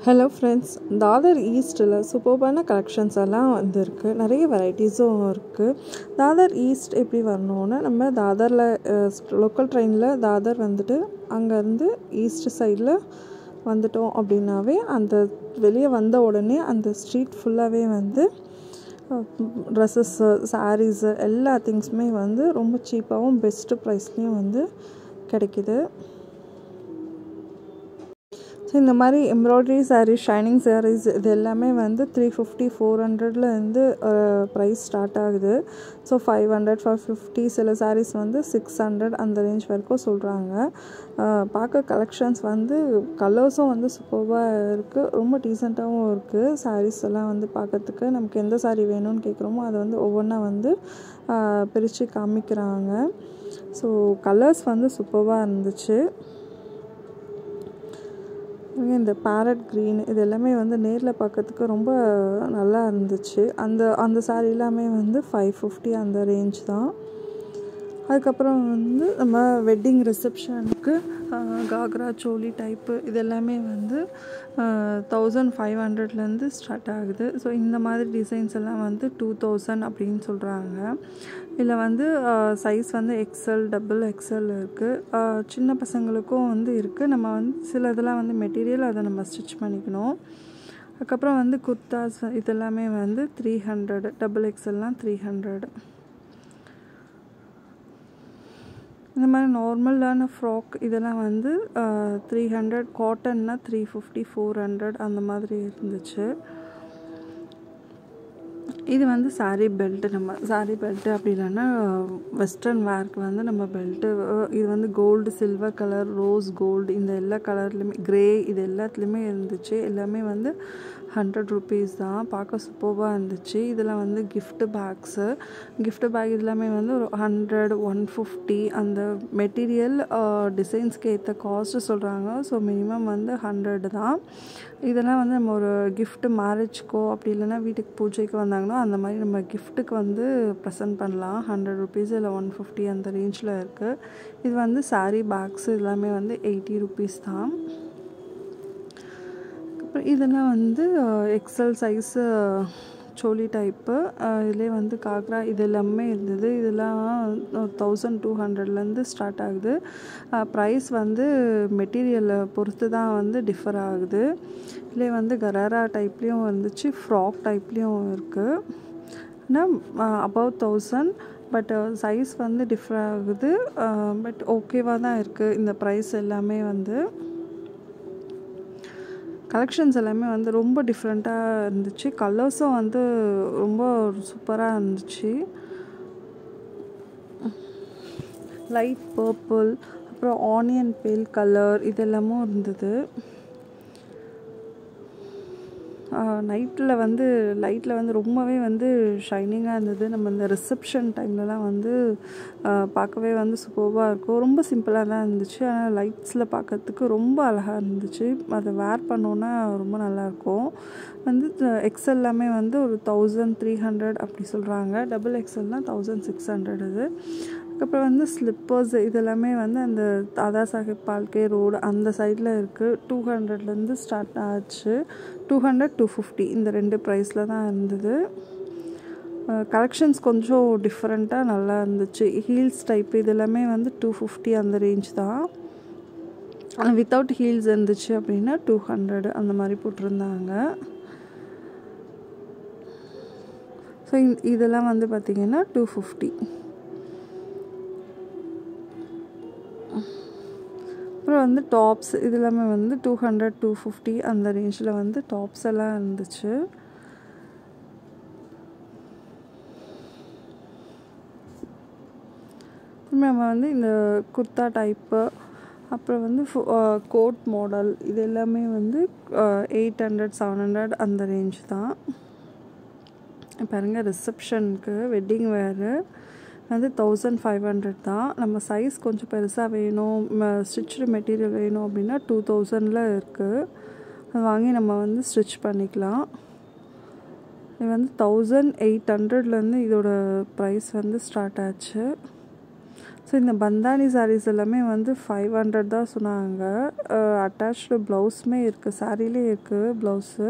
hello friends Dadar ஈஸ்ட்டில் சூப்பர்பான collections எல்லாம் வந்திருக்கு நிறைய வெரைட்டிஸும் இருக்குது தாதர் ஈஸ்ட் எப்படி வரணும்னா நம்ம தாதரில் லோக்கல் ட்ரெயினில் தாதர் வந்துட்டு அங்கேருந்து ஈஸ்ட் சைடில் வந்துட்டோம் அப்படின்னாவே அந்த வெளியே வந்த உடனே அந்த ஸ்ட்ரீட் ஃபுல்லாகவே வந்து ட்ரெஸ்ஸஸ்ஸு சாரீஸு எல்லா திங்ஸுமே வந்து ரொம்ப சீப்பாகவும் பெஸ்ட்டு ப்ரைஸ்லேயும் வந்து கிடைக்கிது ஸோ இந்த மாதிரி எம்ப்ராய்டரி சாரீஸ் ஷைனிங் சாரீஸ் இது எல்லாமே வந்து த்ரீ ஃபிஃப்டி ஃபோர் ஹண்ட்ரட்லேருந்து ப்ரைஸ் ஸ்டார்ட் ஆகுது so five hundred five fifty சில சாரீஸ் வந்து சிக்ஸ் ஹண்ட்ரட் அந்த ரேஞ்ச் வரைக்கும் சொல்கிறாங்க பார்க்க கலெக்ஷன்ஸ் வந்து கலர்ஸும் வந்து சூப்பராக இருக்குது ரொம்ப டீசெண்டாகவும் இருக்குது சாரீஸ் எல்லாம் வந்து பார்க்கறதுக்கு நமக்கு எந்த சாரீ வேணும்னு கேட்குறோமோ அதை வந்து ஒவ்வொன்றா வந்து பிரித்து காமிக்கிறாங்க ஸோ கலர்ஸ் வந்து சூப்பராக இருந்துச்சு இந்த பேரட் க்ரீன் இது எல்லாமே வந்து நேரில் பார்க்கறதுக்கு ரொம்ப நல்லா இருந்துச்சு அந்த அந்த சாரீ எல்லாமே வந்து ஃபைவ் ஃபிஃப்டி அந்த ரேஞ்ச் தான் அதுக்கப்புறம் வந்து நம்ம வெட்டிங் ரிசப்ஷனுக்கு காக்ரா சோலி டைப்பு இது எல்லாமே வந்து தௌசண்ட் ஃபைவ் ஹண்ட்ரட்லேருந்து ஸ்டார்ட் ஆகுது ஸோ இந்த மாதிரி டிசைன்ஸ் எல்லாம் வந்து டூ தௌசண்ட் அப்படின்னு சொல்கிறாங்க இதில் வந்து சைஸ் வந்து எக்ஸல் டபுள் எக்ஸல் இருக்குது சின்ன பசங்களுக்கும் வந்து இருக்குது நம்ம வந்து சில இதெல்லாம் வந்து மெட்டீரியல் அதை நம்ம ஸ்டிச் பண்ணிக்கணும் அதுக்கப்புறம் வந்து குர்தாஸ் இதெல்லாமே வந்து த்ரீ ஹண்ட்ரட் டபுள் எக்ஸல்லாம் த்ரீ ஹண்ட்ரட் இந்த மாதிரி நார்மலான ஃப்ராக் இதெல்லாம் வந்து த்ரீ ஹண்ட்ரட் காட்டன்னா த்ரீ ஃபிஃப்டி ஃபோர் ஹண்ட்ரட் அந்த மாதிரி இருந்துச்சு இது வந்து சாரீ பெல்ட்டு நம்ம சாரீ பெல்ட்டு அப்படி இல்லைன்னா வெஸ்டர்ன் வேர்க்கு வந்து நம்ம பெல்ட்டு இது வந்து gold silver colour rose gold இந்த எல்லா கலர்லேயுமே க்ரே இது எல்லாத்துலேயுமே இருந்துச்சு எல்லாமே வந்து ஹண்ட்ரட் ருபீஸ் தான் பார்க்க சூப்பராக இருந்துச்சு இதில் வந்து கிஃப்ட் பேக்ஸு கிஃப்ட் பேக் எல்லாமே வந்து ஒரு ஹண்ட்ரட் ஒன் ஃபிஃப்டி அந்த மெட்டீரியல் டிசைன்ஸ்க்கு ஏற்ற காஸ்ட்டு சொல்கிறாங்க ஸோ மினிமம் வந்து ஹண்ட்ரட் தான் இதெல்லாம் வந்து நம்ம ஒரு கிஃப்ட் மேரேஜ்க்கோ அப்படி இல்லைன்னா வீட்டுக்கு பூஜைக்கு வந்தாங்கன்னா அந்த மாதிரி நம்ம கிஃப்ட்டுக்கு வந்து ப்ரெசென்ட் பண்ணலாம் ஹண்ட்ரட் ருபீஸ் இல்லை ஒன் ஃபிஃப்டி அந்த ரேஞ்சில் இருக்குது இது வந்து சாரீ பேக்ஸ் எல்லாமே வந்து எயிட்டி ருபீஸ் தான் அப்புறம் இதெல்லாம் வந்து எக்ஸல் சைஸு சோலி டைப்பு இதிலே வந்து காக்ரா இது எல்லாமே இருந்தது இதெல்லாம் தௌசண்ட் டூ ஹண்ட்ரட்லேருந்து ஸ்டார்ட் ஆகுது ப்ரைஸ் வந்து மெட்டீரியலை பொறுத்து தான் வந்து டிஃபர் ஆகுது இதிலே வந்து கராரா டைப்லேயும் இருந்துச்சு ஃப்ராக் டைப்லேயும் இருக்குது ஆனால் அபவ் தௌசண்ட் பட் சைஸ் வந்து டிஃபர் ஆகுது பட் ஓகேவாக தான் இருக்குது இந்த ப்ரைஸ் எல்லாமே வந்து கலெக்ஷன்ஸ் எல்லாமே வந்து ரொம்ப டிஃப்ரெண்ட்டாக இருந்துச்சு கலர்ஸும் வந்து ரொம்ப சூப்பராக இருந்துச்சு லைட் பர்பிள் அப்புறம் ஆனியன் பேல் கலர் இதெல்லாமும் இருந்தது நைட்டில் வந்து லைட்டில் வந்து ரொம்பவே வந்து ஷைனிங்காக இருந்தது நம்ம இந்த ரிசப்ஷன் டைம்லலாம் வந்து பார்க்கவே வந்து சூப்பராக இருக்கும் ரொம்ப சிம்பிளாக தான் இருந்துச்சு ஆனால் லைட்ஸில் பார்க்கறதுக்கு ரொம்ப அழகாக இருந்துச்சு அதை வேர் பண்ணோன்னா ரொம்ப நல்லாயிருக்கும் வந்து எக்ஸல் எல்லாமே வந்து ஒரு தௌசண்ட் த்ரீ ஹண்ட்ரட் அப்படி சொல்கிறாங்க டபுள் எக்ஸல்னால் தௌசண்ட் சிக்ஸ் ஹண்ட்ரட் இது அதுக்கப்புறம் வந்து ஸ்லிப்பர்ஸ் இதெல்லாமே வந்து அந்த தாதா சாஹிப் பால்கே ரோடு அந்த சைடில் இருக்குது டூ ஹண்ட்ரட்லேருந்து ஸ்டார்ட் ஆச்சு டூ ஹண்ட்ரட் டூ ஃபிஃப்டி இந்த ரெண்டு ப்ரைஸில் தான் இருந்தது கலெக்ஷன்ஸ் கொஞ்சம் டிஃப்ரெண்ட்டாக நல்லா இருந்துச்சு ஹீல்ஸ் டைப் இது எல்லாமே வந்து டூ ஃபிஃப்டி அந்த ரேஞ்ச் தான் ஆனால் வித்தவுட் ஹீல்ஸ் இருந்துச்சு அப்படின்னா டூ ஹண்ட்ரட் அந்த மாதிரி போட்டிருந்தாங்க ஸோ இதெல்லாம் வந்து பார்த்திங்கன்னா டூ ஃபிஃப்டி அப்புறம் வந்து டாப்ஸ் இது எல்லாமே வந்து டூ ஹண்ட்ரட் டூ ஃபிஃப்டி அந்த ரேஞ்சில் வந்து டாப்ஸ் எல்லாம் இருந்துச்சு நம்ம வந்து இந்த குர்த்தா டைப்பு அப்புறம் வந்து கோட் மாடல் இது எல்லாமே வந்து எயிட் ஹண்ட்ரட் செவன் ஹண்ட்ரட் அந்த ரேஞ்ச் தான் பாருங்கள் ரிசப்ஷனுக்கு வெட்டிங் வேறு வந்து தௌசண்ட் ஃபைவ் ஹண்ட்ரட் தான் நம்ம சைஸ் கொஞ்சம் பெருசாக வேணும் ஸ்டிச்சு மெட்டீரியல் வேணும் அப்படின்னா டூ தௌசண்டில் இருக்குது அது வாங்கி நம்ம வந்து ஸ்டிச் பண்ணிக்கலாம் இது வந்து தௌசண்ட் எயிட் ஹண்ட்ரட்லேருந்து இதோட ப்ரைஸ் வந்து ஸ்டார்ட் ஆச்சு ஸோ ஸோ இந்த பந்தானி சாரீஸ் எல்லாமே வந்து ஃபைவ் ஹண்ட்ரட் தான் சொன்னாங்க அட்டாச்சு ப்ளவுஸுமே இருக்குது சாரீலே இருக்குது ப்ளவுஸு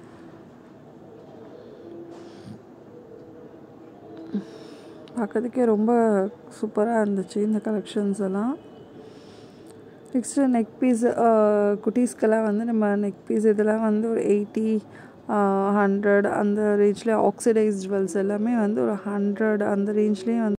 பார்க்கறதுக்கே ரொம்ப சூப்பராக இருந்துச்சு இந்த கலெக்ஷன்ஸ் எல்லாம் நெக்ஸ்ட்டு நெக் பீஸ் குட்டீஸ்க்கெல்லாம் வந்து நம்ம நெக் பீஸ் இதெல்லாம் வந்து ஒரு எயிட்டி ஹண்ட்ரட் அந்த ரேஞ்சில் ஆக்சிடைஸ் ஜுவல்ஸ் எல்லாமே வந்து ஒரு ஹண்ட்ரட் அந்த ரேஞ்ச்லேயும் வந்து